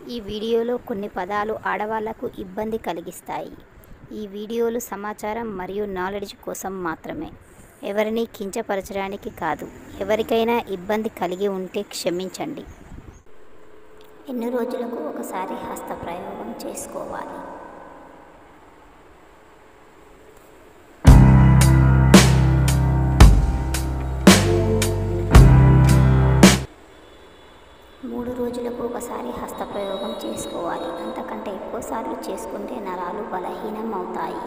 ఈ వీడియోలో కొన్ని పదాలు ఆడవాళ్లకు ఇబ్బంది కలిగిస్తాయి ఈ వీడియోలు సమాచారం మరియు నాలెడ్జ్ కోసం మాత్రమే ఎవరిని కించపరచడానికి కాదు ఎవరికైనా ఇబ్బంది కలిగి ఉంటే క్షమించండి ఎన్ని రోజులకు ఒకసారి హస్తప్రయోగం చేసుకోవాలి మూడు రోజులకు ఒకసారి హస్తప్రయోగం చేసుకోవాలి అంతకంటే ఎక్కువసార్లు చేసుకుంటే నరాలు బలహీనం అవుతాయి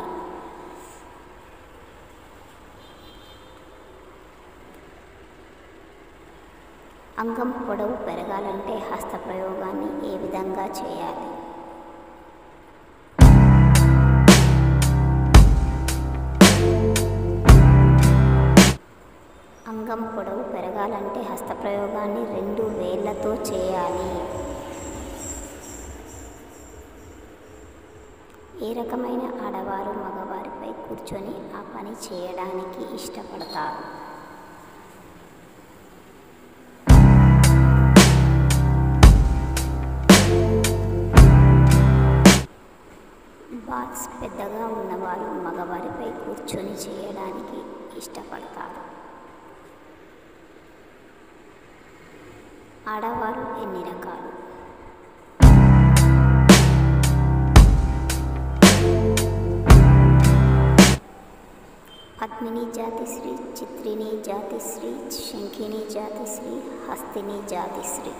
అంగం పొడవు పెరగాలంటే హస్తప్రయోగాన్ని ఏ విధంగా చేయాలి అంగం పొడవు పెరగాలంటే హస్తప్రయోగాన్ని రెండు వేళ్లతో చేయాలి ఏ రకమైన ఆడవారు మగవారిపై కూర్చొని ఆ పని చేయడానికి ఇష్టపడతారు బాల్స్ పెద్దగా ఉన్నవారు మగవారిపై కూర్చొని చేయడానికి ఇష్టపడతారు ఆడవారు ఎన్ని రకాలు పద్మిని జాతిశ్రీ చిత్రిని జాతిశ్రీ శంఖిని జాతిశ్రీ హస్తిని జాతిశ్రీ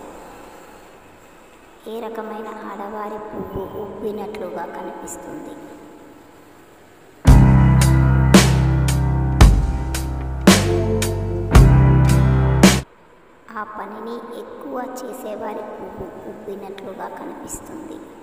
ఏ రకమైన ఆడవారి పువ్వు ఉబ్బినట్లుగా కనిపిస్తుంది ఆ పనిని ఎక్కువ చేసేవారి పువ్వు ఉబ్బినట్లుగా కనిపిస్తుంది